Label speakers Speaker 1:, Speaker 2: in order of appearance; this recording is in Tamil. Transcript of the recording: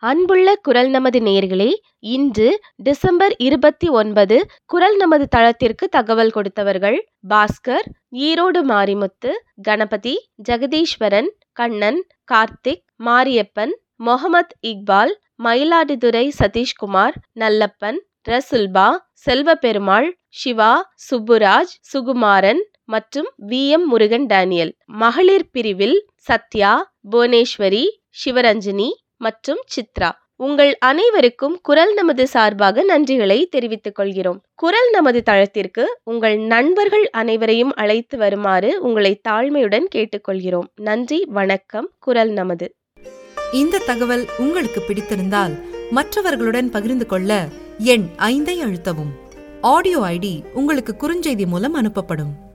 Speaker 1: அன்புள்ள குரல் நமது நேயர்களே இன்று டிசம்பர் இருபத்தி ஒன்பது குரல் நமது தளத்திற்கு தகவல் கொடுத்தவர்கள் பாஸ்கர் ஈரோடு மாரிமுத்து கணபதி ஜெகதீஸ்வரன் கண்ணன் கார்த்திக் மாரியப்பன் மொஹமத் இக்பால் மயிலாடுதுறை சதீஷ்குமார் நல்லப்பன் ரசுல்பா செல்வபெருமாள் சிவா சுப்புராஜ் சுகுமாரன் மற்றும் வி எம் முருகன் டேனியல் மகளிர் பிரிவில் சத்யா புவனேஸ்வரி சிவரஞ்சனி மற்றும் சித்ரா உங்கள் அனைவருக்கும் குரல் நமது சார்பாக நன்றிகளை தெரிவித்துக் கொள்கிறோம் குரல் நமது தளத்திற்கு உங்கள் நண்பர்கள் அனைவரையும் அழைத்து வருமாறு உங்களை தாழ்மையுடன் கேட்டுக்கொள்கிறோம் நன்றி வணக்கம் குரல் நமது
Speaker 2: இந்த தகவல் உங்களுக்கு பிடித்திருந்தால் மற்றவர்களுடன் பகிர்ந்து கொள்ள எண் ஐந்தை அழுத்தவும் ஆடியோ ஐடி உங்களுக்கு குறுஞ்செய்தி மூலம் அனுப்பப்படும்